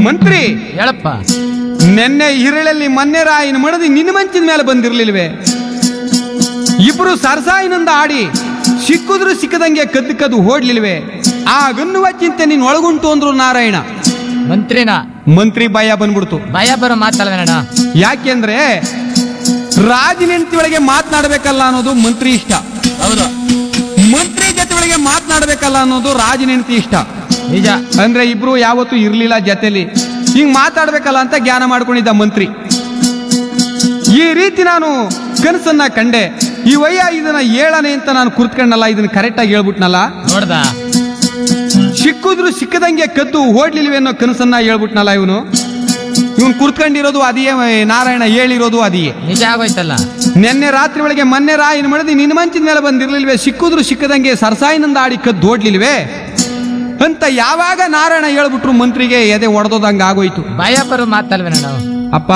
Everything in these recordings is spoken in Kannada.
ಮಂತ್ರಿ ಹೇಳಪ್ಪ ನೆನ್ನೆ ಹಿರಳಲ್ಲಿ ಮೊನ್ನೆ ರಾಯಿನ ಮಡದಿ ನಿನ್ನ ಮಂಚಿನ ಮೇಲೆ ಬಂದಿರ್ಲಿಲ್ವೇ ಇಬ್ರು ಸರ್ಸಾಯಿನಿಂದ ಆಡಿ ಸಿಕ್ಕಿದ್ರು ಸಿಕ್ಕದಂಗೆ ಕದ್ದು ಕದ್ದು ಓಡ್ಲಿಲ್ವೇ ಆ ಗನ್ನುವ ಚಿಂತೆ ನೀನ್ ಒಳಗುಂಟು ಅಂದ್ರು ನಾರಾಯಣ ಮಂತ್ರಿನ ಮಂತ್ರಿ ಭಯ ಬಂದ್ಬಿಡ್ತು ಭಯ ಬರೋ ಮಾತಲ್ವೇನಣ್ಣ ಯಾಕೆಂದ್ರೆ ರಾಜನ ಹೆಂಡತಿ ಒಳಗೆ ಮಾತನಾಡ್ಬೇಕಲ್ಲ ಅನ್ನೋದು ಮಂತ್ರಿ ಇಷ್ಟ ಹೌದು ಮಂತ್ರಿ ಜೊತೆ ಒಳಗೆ ಮಾತನಾಡ್ಬೇಕಲ್ಲ ಅನ್ನೋದು ರಾಜನ ಹೆಂಡತಿ ಇಷ್ಟ ನಿಜ ಅಂದ್ರೆ ಇಬ್ರು ಯಾವತ್ತೂ ಇರ್ಲಿಲ್ಲ ಜೊತೆಲಿ ಹಿಂಗ್ ಮಾತಾಡ್ಬೇಕಲ್ಲ ಅಂತ ಜ್ಞಾನ ಮಾಡ್ಕೊಂಡಿದ್ದ ಮಂತ್ರಿ ಈ ರೀತಿ ನಾನು ಕನಸನ್ನ ಕಂಡೆ ಈ ವಯ್ಯ ಇದನ್ನ ಹೇಳನೆ ಅಂತ ನಾನು ಕುರ್ತ್ಕೊಂಡಲ್ಲ ಇದನ್ನ ಕರೆಕ್ಟಾಗಿ ಹೇಳ್ಬಿಟ್ನಲ್ಲ ನೋಡ್ದ ಸಿಕ್ಕಿದ್ರು ಸಿಕ್ಕದಂಗೆ ಕದ್ದು ಓಡ್ಲಿಲ್ವೇ ಅನ್ನೋ ಕನಸನ್ನ ಹೇಳ್ಬಿಟ್ನಲ್ಲ ಇವನು ಇವನ್ ಕುರ್ತ್ಕೊಂಡಿರೋದು ಅದಿಯೇ ನಾರಾಯಣ ಹೇಳಿರೋದು ಅದಿಯೇ ನಿಜ ಆಗೋಯ್ತಲ್ಲ ನಿನ್ನೆ ರಾತ್ರಿ ಒಳಗೆ ಮೊನ್ನೆ ರಾಯಿನ ಮಡದಿ ನಿನ್ನ ಮಂಚಿನ ಮೇಲೆ ಬಂದಿರ್ಲಿಲ್ವೇ ಸಿಕ್ಕಿದ್ರು ಸಿಕ್ಕದಂಗೆ ಸರ್ಸಾಯಿನಿಂದ ಆಡಿ ಕದ್ದು ಓಡ್ಲಿಲ್ವೇ ಅಂತ ಯಾವಾಗ ನಾರಾಯಣ ಹೇಳ್ಬಿಟ್ರು ಮಂತ್ರಿಗೆ ಎದೆ ಒಡೆದೋದಂಗ ಆಗೋಯ್ತು ಭಯ ಬರೋ ಮಾತಲ್ವೇನಣ್ಣ ಅಪ್ಪ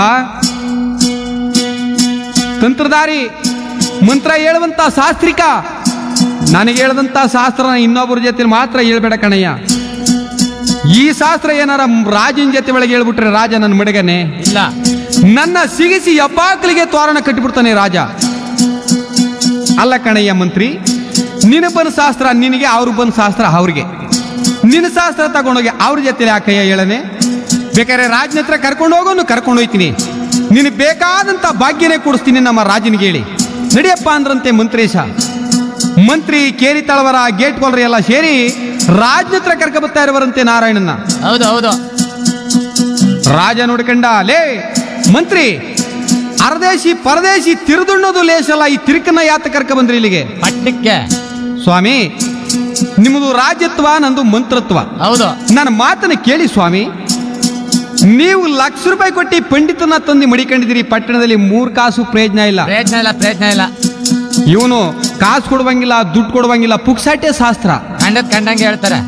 ತಂತ್ರಧಾರಿ ಮಂತ್ರ ಹೇಳುವಂತ ಶಾಸ್ತ್ರಿಕ ನನಗೆ ಹೇಳದಂತ ಶಾಸ್ತ್ರನ ಇನ್ನೊಬ್ಬರ ಜೊತೆ ಮಾತ್ರ ಹೇಳ್ಬೇಡ ಕಣಯ್ಯ ಈ ಶಾಸ್ತ್ರ ಏನಾರ ರಾಜನ ಜೊತೆ ಒಳಗೆ ಹೇಳ್ಬಿಟ್ರೆ ರಾಜ ನನ್ನ ಮಡಗನೆ ಇಲ್ಲ ನನ್ನ ಸಿಗಿಸಿ ಎಬ್ಬಾಕಲಿಗೆ ತೋರಣ ಕಟ್ಟಿಬಿಡ್ತಾನೆ ರಾಜ ಅಲ್ಲ ಕಣಯ್ಯ ಮಂತ್ರಿ ನಿನ್ನ ಬಂದ ಶಾಸ್ತ್ರ ನಿನಗೆ ಅವ್ರು ಬಂದ ಶಾಸ್ತ್ರ ಅವ್ರಿಗೆ ನಿನ್ನ ಶಾಸ್ತ್ರ ತಗೊಂಡೋಗಿ ಅವ್ರ ಜೊತೆ ಯಾಕಯ್ಯ ಹೇಳನೆ ಬೇಕಾದ್ರೆ ರಾಜನ ಹತ್ರ ಕರ್ಕೊಂಡು ಹೋಗೋನು ಕರ್ಕೊಂಡು ಹೋಯ್ತೀನಿ ನಿನಗೆ ಬೇಕಾದಂತ ಭಾಗ್ಯನೇ ಕೊಡಿಸ್ತೀನಿ ನಮ್ಮ ರಾಜನಿಗೆ ಹೇಳಿ ನಡಿಯಪ್ಪ ಅಂದ್ರಂತೆ ಮಂತ್ರೇಶ ಮಂತ್ರಿ ಕೇರಿ ತಳವರ ಗೇಟ್ ಕೊಲ್ರಿ ಎಲ್ಲ ಸೇರಿ ರಾಜನ ಹತ್ರ ಕರ್ಕ ಬರ್ತಾ ಇರುವರಂತೆ ನಾರಾಯಣನ ಹೌದು ಹೌದು ರಾಜ ನೋಡ್ಕಂಡ ಲೇ ಮಂತ್ರಿ ಅರದೇಶಿ ಪರದೇಶಿ ತಿರುದುಣ್ಣೋದು ಲೇಸಲ್ಲ ಈ ತಿರುಕನ್ನ ಯಾತ ಕರ್ಕ ಬಂದ್ರಿ ಇಲ್ಲಿಗೆ ಪಟ್ಟಕ್ಕೆ ಸ್ವಾಮಿ ನಿಮ್ಮದು ರಾಜ್ಯತ್ವ ನಂದು ಮಂತ್ರತ್ವ ಹೌದು ನನ್ನ ಮಾತನ್ನ ಕೇಳಿ ಸ್ವಾಮಿ ನೀವು ಲಕ್ಷ ರೂಪಾಯಿ ಕೊಟ್ಟು ಪಂಡಿತನ ತಂದು ಮಡಿಕೊಂಡಿದ್ದೀರಿ ಪಟ್ಟಣದಲ್ಲಿ ಮೂರ್ ಕಾಸು ಪ್ರಯೋಜನ ಇಲ್ಲ ಪ್ರಯತ್ನ ಇಲ್ಲ ಪ್ರಯತ್ನ ಇಲ್ಲ ಇವನು ಕಾಸು ಕೊಡುವಂಗಿಲ್ಲ ದುಡ್ಡು ಕೊಡುವಂಗಿಲ್ಲ ಪುಕ್ಸಾಟೆ ಶಾಸ್ತ್ರ ಕಂಡದ್ ಕಂಡಂಗೆ ಹೇಳ್ತಾರೆ